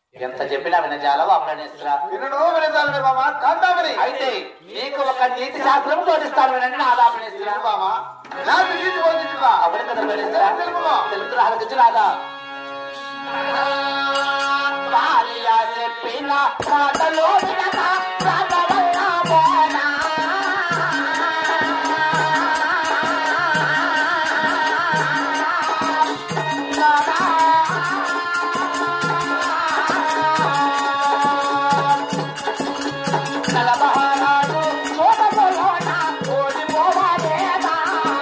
ఎంత చెప్పినా వినజాలవు అప్రణేశ్వర వినడు వినదాలని బామ కాంతామని అయితే నీకు ఒక నీతి శాస్త్రం బోధిస్తాను వినండి నాదాపణేశ్వర విను బామ నాకు నీతి బోధించురా అవును కదా ప్రణేశ్వర తెలుపుమా. తెలుపురా హరకచ్చు రాదా భార్య చెప్పిన మాటలు వినక రాగవల్ల పోనా. నలభారాలు చూడబోనా ఓడిపోవాలేదా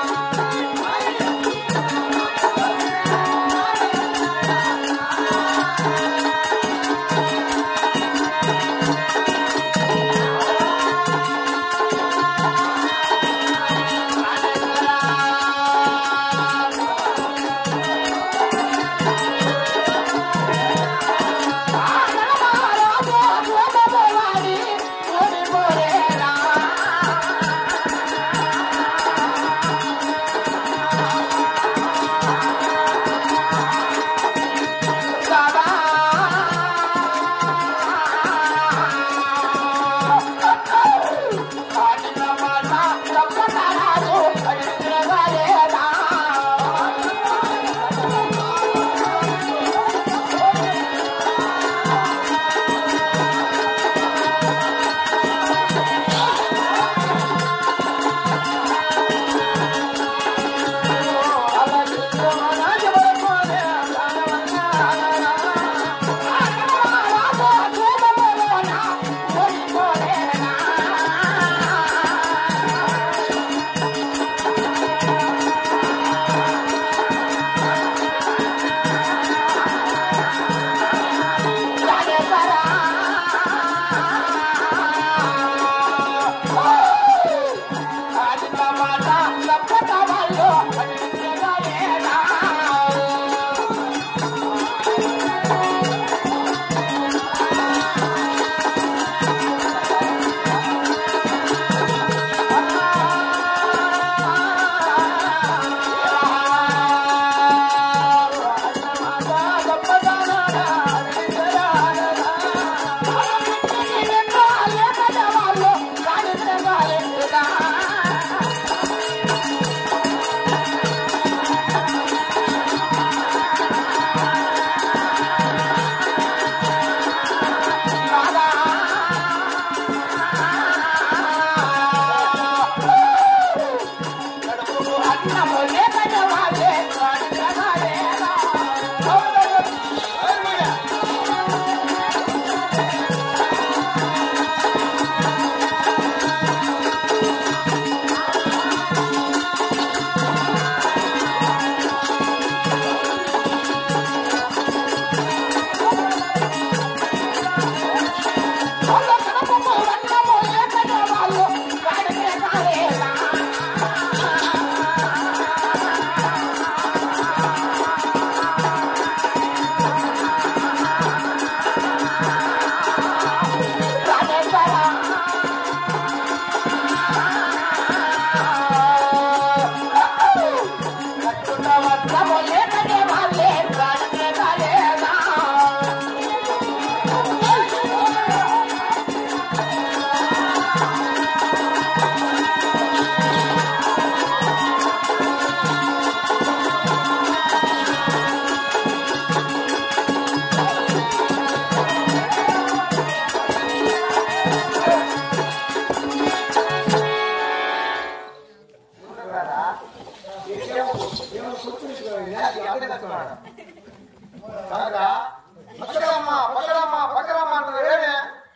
కనుక పక్కడమ్మ పక్కడమ్మ పక్కడమ్మ అంటారు ఏమే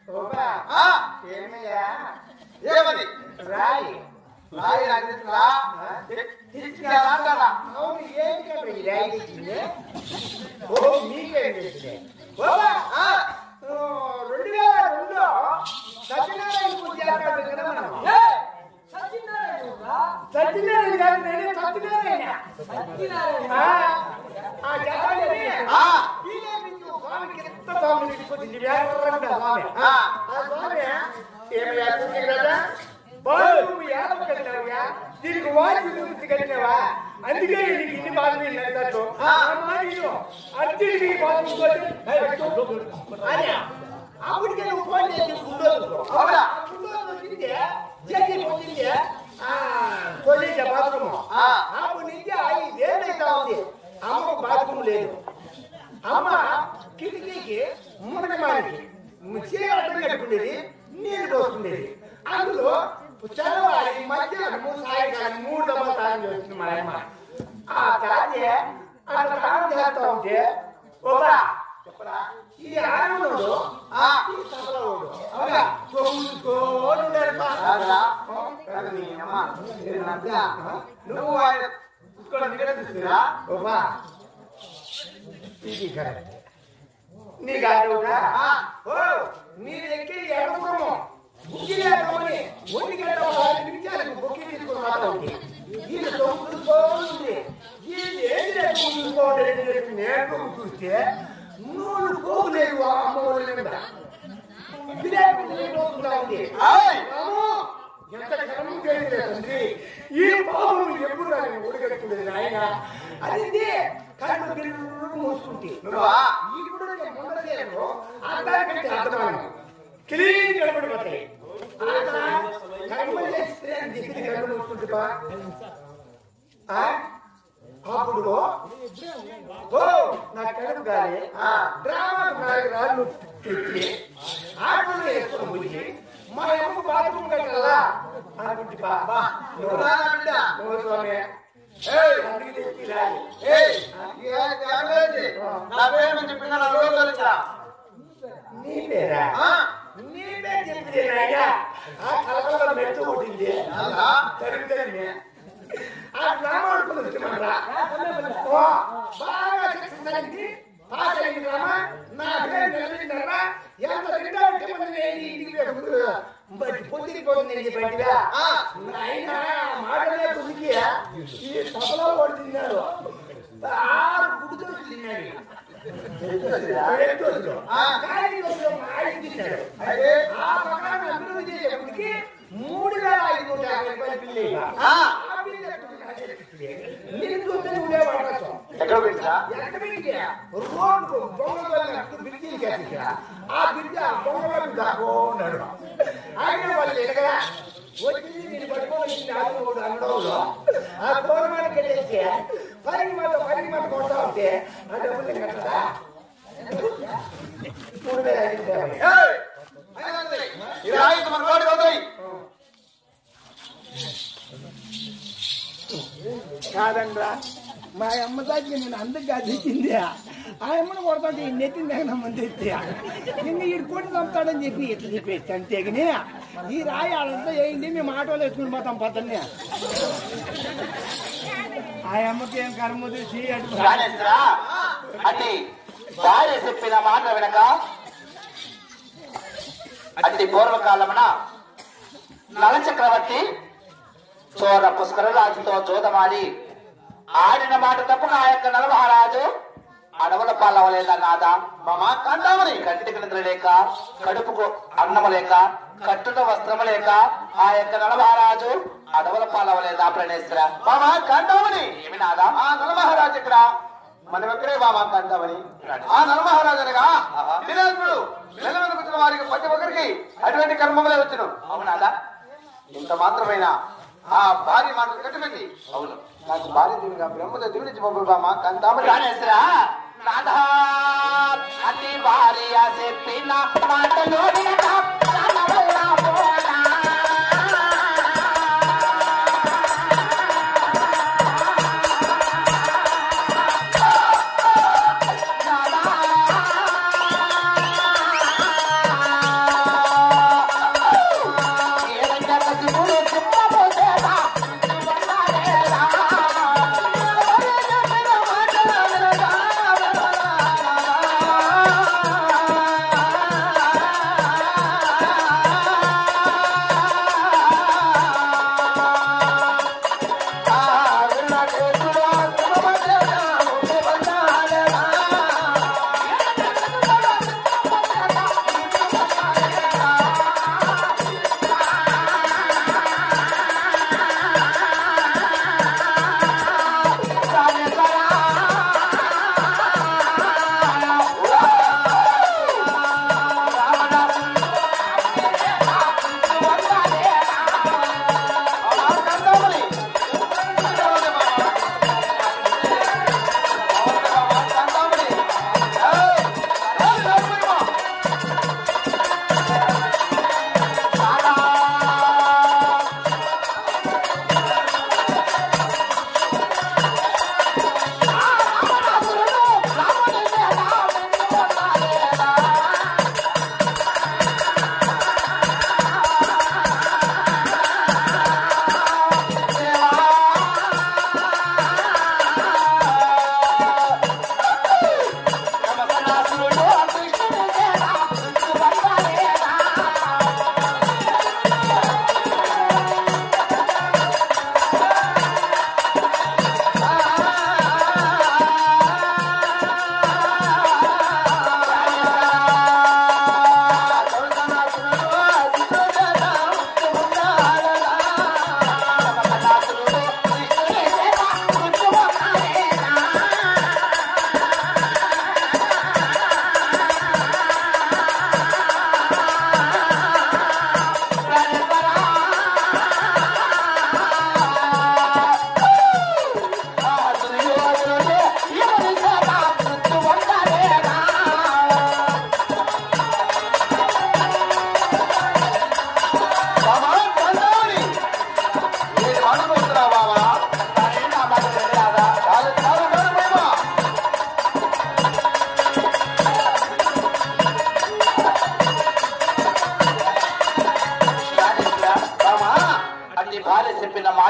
ఆ, ఏమయ్యా ఏమది రాయి రాయి నాకు తెలుసురా తీసుకెళ్ళా అంటారా అవును ఏంటి కదా ఈ రాయి తెచ్చింది ఓ మీకేం తెచ్చింది బాబా ఆ, ఓ, రెండు వేల రెండులో సత్యనారాయణ పూజ చేస్తాడు కదా మనం సత్యనారాయణ కాదు నేనే సత్యనారాయణ ఆ, ఆ చెప్పండి ఆ, ఈయన మీకు స్వామికి ఎంత స్వామిని తీసుకొచ్చింది ఎర్రగా స్వామి ఆ. ఆ స్వామి ఏమయ్యా చూడండి కదా బాబు నువ్వు ఏడవ కట్టినావుగా దీనికి వాచి గురించి కట్టినావా అందుకే నీకు ఇన్ని బాధలు ఉన్నాయి దాంట్లో. ఆ మాట విను. అర్జెంట్ ఈ బాధలు పోతే, "ఏయ్, పెట్టు." అని. అప్పటికే నువ్వు ఫోన్ చేసి గుడ్డోలు. అవునా? గుడ్డోలు వచ్చింది, చేతి పోయింది, ఆ, పోలీసు బాత్రూము. ఆ. అప్పటి నుంచి ఐదేళ్ళు అవుతా ఉంది అమ్మకు బాత్రూమ్ లేదు అమ్మ కిటికీకి మునగమానికి చీర అడ్డం కట్టుకునేది నీళ్ళు పోసుకునేది అందులో చదవాలి మధ్యాహ్నం సాయంకాలం మూడు డబ్బా తాగం చేస్తుంది మా అమ్మ ఆ తాగే అట్లా తాగం చేస్తా ఉంటే ఓరా చెప్పరా ఈ ఆనందుడు ఆ. ఈ తగలవాడు అవునా కొనుక్కోను నేర్పా. కాదురా? కాదు నీ అమ్మ. నేను నవ్వుతా. నువ్వు ఆయన చూసుకొని నీకే తీసుకురా. ఓబా ఇది కరెక్ట్ నీ గాడుగా ఆ. ఓ నీ దగ్గర ఎడమము బుక్కి లేకమని ఒంటి గంట పదహారు నిమిషాలకు బుక్కి తీసుకుని మాట్లాడి ఇది తొమ్మిది ఇది ఏది లేకపోతే నేను చూస్తే నూనె పోగులేదు ఆ అమ్మ ఒళ్ళ మీద వినాయకుడు లేకపోతున్నా ఉంది ఆయ్. రాము, ఎంత ఘనము చేయలేదు తండ్రి ఈ పాపం ఎప్పుడు నాకు ఒడిగట్టులేదు నాయన అది కళ్ళు బిర్రు మూసుకుంటే నువ్వా? ఇప్పుడు నేను ముందరేమో అర్థానికంటే అర్థమాను క్లీన్ కనబడిపోతాయి అట్లా కర్మ చేస్తే అని చెప్పి కళ్ళు మూసుకుంటే బా. ఆ? అప్పుడు ఓ నా కడుపు గాలి డ్రామాకు నాలుగు రాళ్ళు తెచ్చి ఆటలు వేసుకొని పోయి మా అమ్మ బాత్రూమ్ కట్టాలా అనుకుంటే బాబా నువ్వురా నా బిడ్డ. నువ్వు స్వామి ఏయ్. అందుకే తెచ్చి రాయి. ఏయ్. ఏ త్యాగలేసి. నా పేరు నుంచి చెప్పిన నా రోజు తోలించరా. నీ పేరా ఆ? నీ పేరు చెప్తే నాయనా ఆ కలకల మెట్టు కొట్టింది అవునా? తరిగితే ఆ డ్రామా ఆడుకుని వచ్చామరా ఓ, బాగా చెప్తుందండి పాస్ అయింది రామా నా పేరు నిలబడిందరా ఎంత తింటా ఉంటే మన నేను ఇంటికి వెళ్ళకూడదు. బట్టి పొద్దుపోతుంది చెప్పండివా ఆ. నాయన మాటలే కొద్దికి ఈ సభలో వాడు తిన్నాడు ఆరు గుడ్డు తిన్నాడు ఎత్తు ఆ. కానీ కొంచెం ఆయన తిన్నాడు అయితే ఆ పక్కన అభివృద్ధి చేసేప్పటికి మూడు వేల ఐదు వందల యాభై రూపాయలు బిల్లు ఇవ్వ. ఆ. ఆ బిల్లు ఎక్కడ రాసేటప్పుడు నేను చూస్తే నువ్వే వాడతావు. ఎక్కడ పెట్టిరా? ఎక్కడ బిల్లుకి? రోడ్డు బొంగళూరు బిల్డింగ్ కట్టించా. ఆ బిల్లు ఆ బొంగళూరు దాకో ఉన్నాడు. ఆయన వాళ్ళు ఎడగరా? వచ్చింది నేను పట్టుకొని వచ్చింది ఆకుకూర అంగడంలో. ఆ కోరమాన కట్టేసి పరికి మాట పరికి మాట కొడతా ఉంటే ఆ డబ్బులు కట్టదా మూడు వేల ఐదు వందల యాభై. ఏయ్. అయినా ఉంది. ఈ రాయి ఇంత మన వాడికి అవుతాయి. కాదండ్రా మా అమ్మ తాకి నేను అందుకు అదిచ్చింది ఆ అమ్మను కొడతాంటే ఈ నెత్తిన దగ్గర మంది ఎత్తే ఇంకా ఈ కొట్టి చంపుతాడని చెప్పి ఇట్లా చెప్పేసి అంతేగాని ఈ రాయి అదంతా వేయండి మేము ఆటోలో వేసుకుని పోతాం పద్దన్నే ఆ అమ్మకి ఏం కర్మ తీసి అటు రాజేంద్ర అతి భార్య చెప్పిన మాట వినక అతి పూర్వకాలమున నల చక్రవర్తి చోర పుష్కరరాజుతో జోదమాడి ఆడిన మాట తప్పక ఆ యొక్క నలమహారాజు అడవుల పాలవలేదన్నాదా మామ కంటామని. కంటికి నిద్ర లేక కడుపుకు అన్నము లేక కట్టుట వస్త్రము లేక ఆ యొక్క నలమహారాజు అడవుల పాలవలేదా ప్రణేశ్వర మామ కంటామని. ఏమి నాదా ఆ నలమహారాజు ఇక్కడ మనం ఎక్కడే మామ కంటామని ఆ నలమహారాజు అనగా ఆహా. దినాత్ముడు నెల మీద వచ్చిన వారికి ప్రతి ఒక్కరికి అటువంటి కర్మములే వచ్చును అవునాదా ఇంత మాత్రమైన ఆ భార్య మాటలు కట్టుబెట్టి అవును నాకు భార్య దీనిగా బ్రహ్మతో దీవించి పంపు బామ కంటామని గణేశ్వర రాధా అతి భార్య చెప్పిన మాటలు వినక తన వల్ల పోనా. ఏదంటే కసిపుడు చుమ్మపోసేదా, చుమ్మలేదా.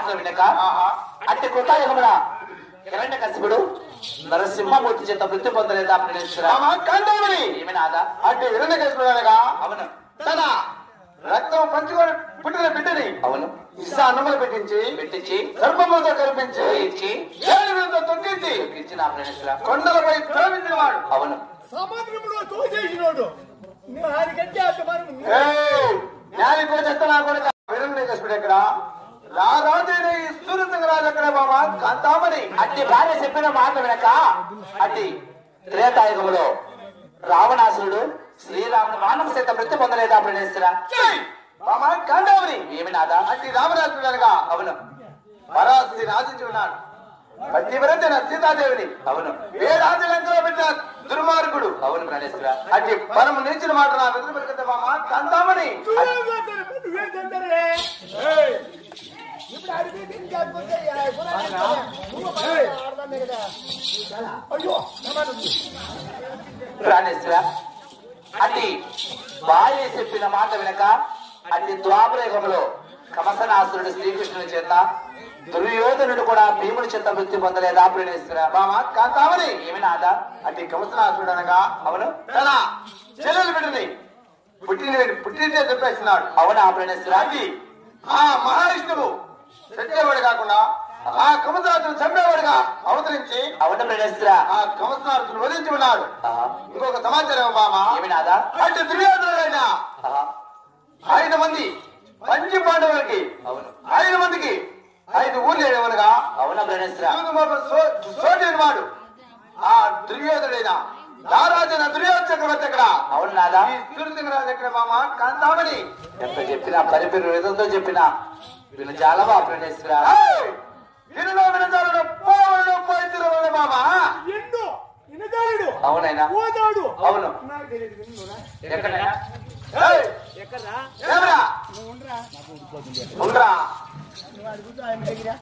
మాటలు వినక ఆహా. అంటే కృతాయుగమున హిరణ్య కశిపుడు నరసింహమూర్తి చేత మృతి పొందలేదా ప్రణేశ్వర రామ కండమని ఏమైనా ఆదా అంటే విరణకృష్ణుడనగా అవును తన రక్తం పంచుకొని పుట్టిన బిడ్డని అవును ఇస అన్నములు పెట్టించి పెట్టించి సర్పములతో కల్పించి ఇచ్చి ఏనుగులతో తొక్కించి ఇచ్చిన ప్రణేశ్వర కొండలపై ప్రేమించినవాడు అవును సముద్రంలో తోచేసినోడు నువ్వు ఆయనకంటే అంత మనం జ్ఞానికో చెత్త నా కొడుక విరణకృష్ణుడు ఎక్కడ రారాజైన ఈ సూర్యసింగ రాజు ఎక్కడ బాబా కాంతామని అట్టి భార్య చెప్పిన మాట వినక అట్టి త్రేతాయుగములో రావణాసురుడు శ్రీరాముడు మానవ చేత మృతి పొందలేదా ప్రణేశ్వర బాబా కాంతామని ఏమినాదా అట్టి రామరాజుడు అనగా అవును పరాశి రాజించి ఉన్నాడు పతివ్రత సీతాదేవిని అవును వేదాది లంకలో పెట్టిన దుర్మార్గుడు అవును ప్రణేశ్వర అట్టి పరము నిలిచిన మాట నా వెదురు పెరిగితే మామ కందామని ఇప్పుడు అడిగి దీనికి కాకపోతే కదా అయ్యో ప్రాణేశ్వర అట్టి భార్య చెప్పిన మాట వినక అట్టి ద్వాపరయుగంలో కమసనాసురుడు శ్రీకృష్ణుని చేత దుర్యోధనుడు కూడా భీముడి చేత మృతి పొందలేదా ప్రణేశ్వర మామ కాంతామని ఏమినాదా అట్టి కమసనాసుడు అనగా అవును తన చెల్లెలు బిడ్డని పుట్టిన పుట్టినటే చెప్పేస్తున్నాడు అవునా ప్రణేశ్వర అది ఆ మహావిష్ణువు చచ్చేవాడు కాకుండా ఆ కమసనాథుడు చంపేవాడుగా అవతరించి అవును ప్రణేశ్వర ఆ కమసనాథుడు వదిలించి ఉన్నాడు ఆహా. ఇంకొక సమాచారం మామ ఏమినాదా అట్టి దుర్యోధనుడైన ఆహా. ఐదు మంది పంచి పాండవులకి అవును ఐదు మందికి ఐదు ఊర్లు ఏమనగా అవునా ప్రణేశ్వర సోటిని వాడు ఆ దుర్యోధుడైన దారాజన దుర్యోధన చక్రవర్తి ఎక్కడ అవును నాదా ఈ సూర్యసింగరాజు ఎక్కడ మామ కాంతామని ఎంత చెప్పినా పరిపేరు ఏదంతో చెప్పినా వీళ్ళు చాలవా ప్రణేశ్వర ఏయ్! వినులో వినజాలను పోవలను పోయితురవని మామ ఎన్నో ఇనగాడు అవునైనా పోతాడు అవును నాకు తెలియదు విన్నురా ఎక్కడైనా ఏయ్! ఎక్కడ్రా ఏమరా నువ్వు ఉండరా ఉండరా నువ్వు అడుగుతా ఆయన దగ్గర